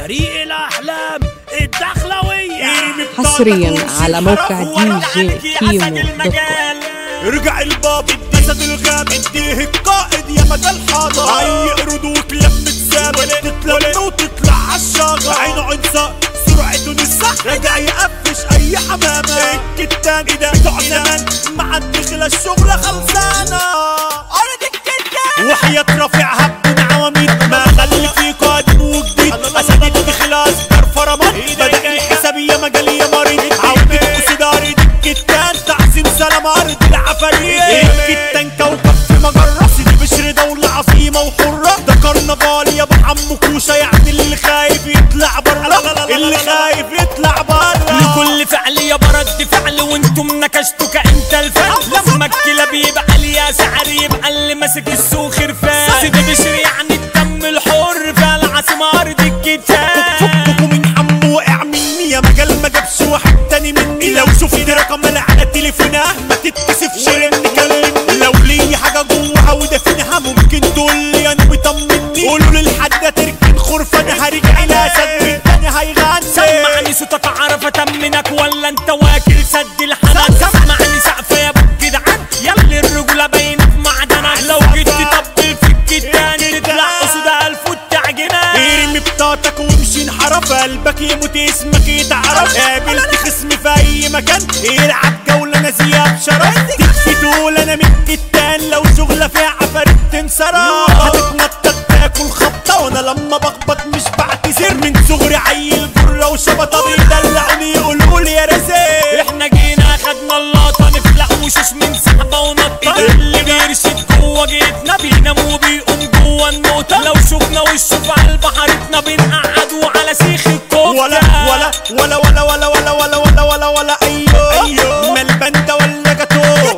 فريق الأحلام الدخلوية حصريا على موقع دي جي كيمو دوت كوم رجع الباب الاسد الغاب اديه القائد يا مجال حاضر اي قردوك لما تسابق تتلم وتطلع عالشاغر عينه عنصة سرعته نسا رجع يقفش اي حمامة الكتان ده بتوع زمان مع الدخلة الشغلة خلصانة ارض الكتان وحياة رافعها بدون عواميد ما خلي في قادم وجديد اسد الدخلة اصدر فرمان بدأ الحساب يا مجال يا مريض عودة وسداري الكتان تعظيم سلام ارض العفاريت الكتان كوكب في مجرة سيدي بشر دولة عظيمة وحرة ده كرنفال يا ابو عمو كوشة يعني اللي خايف يطلع بره اللي خايف يطلع بره لكل فعل يابا رد فعل وانتم نكشتوا كانت الفعل لما الكلاب يبقى ليا سعر يبقى اللي ماسك السوق خرفان سيدي بشر يعني الدم الحر في العاصمة ارض الكتاب فككوا من حمو وقع مني يا مجال ما جابش واحد تاني مني لو شفت رقم انا على تليفونها ما تتكسفش اني كلمني لو لي حاجه جواها ودافنها ممكن تقول لي انا بيطمني قولوا للحاج تركن خرفه انا هرجع الاسد من تاني هيغني سمعني صوتك عرف اطمنك ولا انت واكل سد الحنان سمعني سقف يا ابو الجدعان ياللي الرجولة باينة في معدنك لو جيت تطبل في الكتان تطلع اسود الف والتعجنات ارمي بطاقتك وامشي انحرف قلبك يموت اسمك يتعرف قابلت خصم في اي مكان العب جولة نازية بشرف تكفي تقول انا من التان لو شغلة فيها عفاريت تنصرف هتتنطط تاكل خبطة وانا لما بخبط مش بعتذر من صغري عيل جرة وشبطة بيدلعوني يقولوا لي يا رزق احنا جينا خدنا اللقطة نفلح وشوش من سحبة ونطة اللي بيرشد جوه جيتنا بينام وبيقوم جوه النوتة لو شفنا وشه في على بحرتنا بنقعدوا على سيخ الكفتة ولا ولا ولا ولا ولا ولا ولا ولا ولا ولا ايوه ايوه ما الباندا ولا جاتو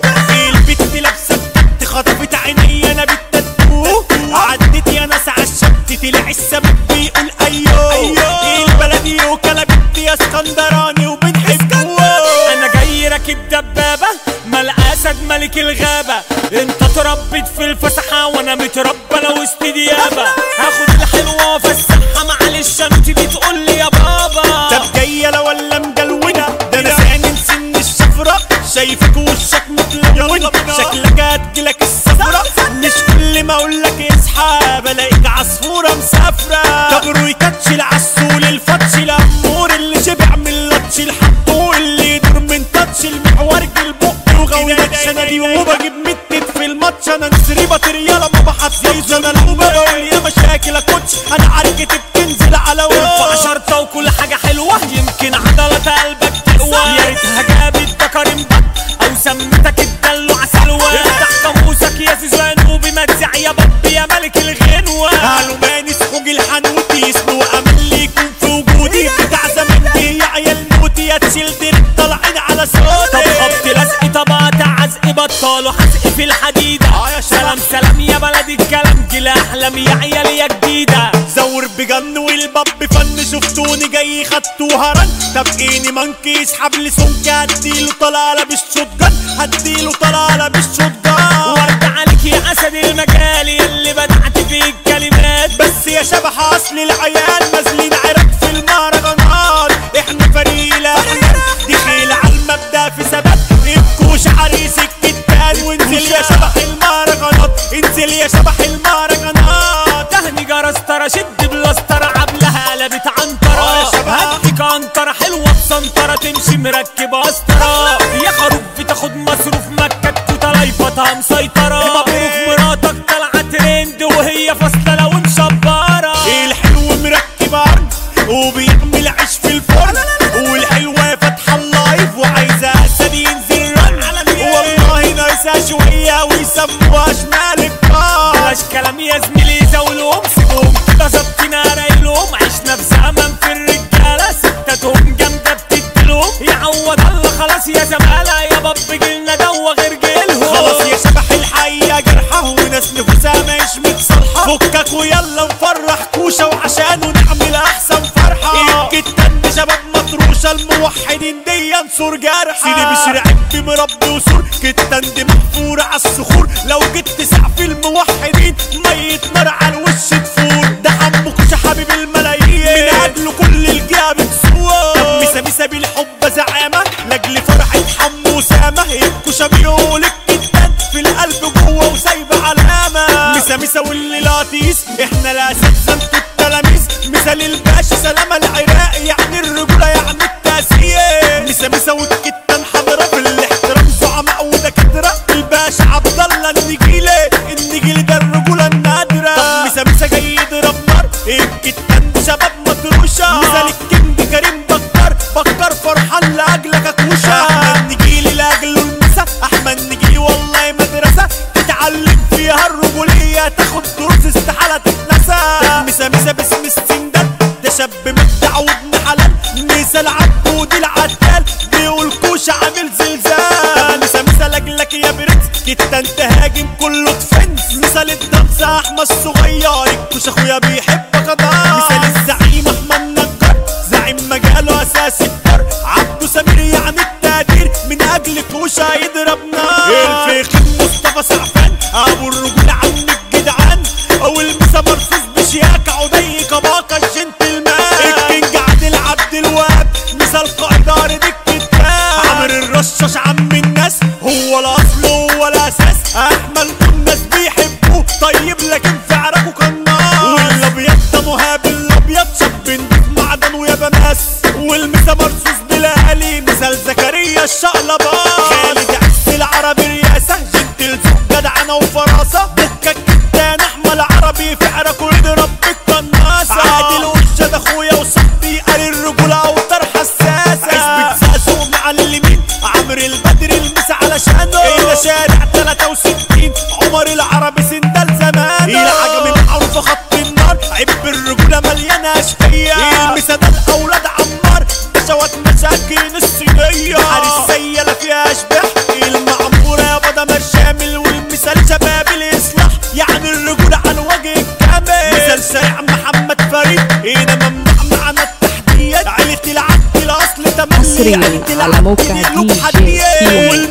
البت لابسه التت خطفت عيني انا بالتاتو عدت يا ناس عالشط طلع السبب بيقول ايوه ايوه البلدي وكلا بنت يا اسكندراني وبنحبه انا جاي راكب دبابة ما الاسد ملك الغابة انت تربيت في الفسحة وانا متربى انا وسط ديابة هاخد الحلوة وافسحها معلش انت بتقول لي يا بابا طب جايه لا ولا مجلونه ده انا سعني سن الشفره شايفك وشك متلون شكلك هتجيلك السفره مش كل ما اقول لك اصحى بلاقيك عصفوره مسافره طب رويكاتش العسول الفتش الامور اللي شبع من اللطش الحطو اللي يدور من تاتش المحور البق وغويتش انا دي وبجيب متت في الماتش انا نسري بطريالة ما بحطيش انا لو بقول يا مشاكل كوتش انا عركتي بتنزل على ارفع وش شرطة وكل حاجة حلوة يمكن عضلة قلبك تقوى يا ريتها جابت ذكر مبط او سمتك الدلوع سلوى افتح قاموسك يا زيزان وبمتزع يا بط يا ملك الغنوة قالوا ماني سحوج الحنوتي اسمه امل لي يكون في وجودي بتاع زمان دي يا عيال موتي يا تشيل دير طالعين على طب صوتي خبط لزق طبقات عزق بطال وحزق في الحديدة آه يا شباب. سلام سلام يا بلد الكلام جيل احلام يا عيال يا جديدة زور بجن والباب فن شفتوني جاي خدتوها رن طب ايني مانكي يسحب لي سمك هديله طلالة بالشوتجن هديله طلالة بالشوتجن ورد عليك يا اسد المجال اللي بدعت فيه الكلمات بس يا شبح اصل العيال نازلين عرق في المهرجانات احنا فريق الاحلام دخيل على المبدا في ثبات الكوش عريس الكتان وانزل يا شبح المهرجانات انزل يا شبح المهرجانات تهني جرس ترى شد بلاستر عبلها قلبت عنترة آه يا شباب. هديك عنترة حلوة بسنترة تمشي مركبة قسطرة يا خروف بتاخد مصروف مكة توتا لايفتها مسيطرة مبروك مراتك طالعة ترند وهي فاصلة لو مشبرة الحلو مركب عرض وبيعمل عيش في الفرن والحلوة فاتحة اللايف وعايزة اسد ينزل رن والله ناقصها شوية ويسموها شمال القار بلاش كلام يا زميلي زولهم سيبهم كده ظبطنا رايلهم عشنا في زمن في الرجالة ستاتهم جامدة بتديلهم يعوض الله خلاص يا زمالة يا باب جيلنا دوا غير جيلهم خلاص يا شبح الحقيقة جرحه وناس نفوسها مش متصالحة فكك ويلا نفرح كوشة وعشانه نعمل أحسن فرحة الكتان شباب مطروشة الموحدين دي انصر جرحة سيدي مش رعب مربي وسور كتان دي محفورة على الصخور لو جيت تسع في الموحدين ميت نار على الوش تفور ده حمو كوشة حبيب الملايين من قبل مثال الباشا سلامة العراقي يعني الرجولة يعني التأسية مسا مسا والكتان حاضرة في الاحترام زعماء ودكاترة الباشا عبد الله النجيلة النجيلة ده الرجولة النادرة طب مسا مسا جاي يضرب نار الكتان ده شباب مطروشة مثال الكينج كريم بكر بكر فرحان لأجلك أكوشة أحمد نجيلي لأجله المسا أحمد نجيلي والله مدرسة تتعلم فيها الرجولية تاخد دروس استحالة تتنسى مسا مسا باسم السندال ده شاب مبدع وابن حلال مثال عبود العتال بيقول كوش عامل زلزال مسا مسا لاجلك يا برنس كنت انت هاجم كله دفنس مثال الدمسة احمد الصغير الكوش اخويا بيحبك اضاء مثال الزعيم احمد نجار زعيم مجاله اساس الدار عبده سمير يعني التقدير من اجل كوشة يضرب نار الفيخ مصطفى سعفان ابو الرجولة عم الجدعان او المسا مرصوص بشياكة عدي كباكة الجنتلمان الكينج عادل عبد الوهاب مثال قائد ارض الكتاب عامر الرشاش عم الناس هو الاصل هو الاساس احمد الناس بيحبوه طيب لكن في عرقه قناص والابيض ده مهاب الابيض شاب نضيف معدن ويا بماس والمسا مرصوص بالاهالي مثال زكريا الشقلبان خالد عز العربي رياسه جنتل زوج جدعنه وفراسه بكك التاني احمد العربي في عرقه يضرب بالقناصه عادل وشاد اخويا وصاحبي قال الرجوله اوتار حساسه عزبة زقزوق معلمين عمرو البدر المسا علشانه الى شارع 63 عمر العربي سندال زمان العجمي معروفه خط النار عيب الرجوله مليانه اشقياء المسا ده الاولاد عمار بشوات مساكين الصينيه حارس سيالة فيها اشباح المعموره يا بدمر شامل والمثال شباب الاصلاح يعني الرجوله على الوجه الكامل مثال سريع محمد فريد هنا ممنوع معنا التحديات عيلة العبد الاصل تملي حصرياً عيلة على موقع العبد دي جي حديات. كيمو.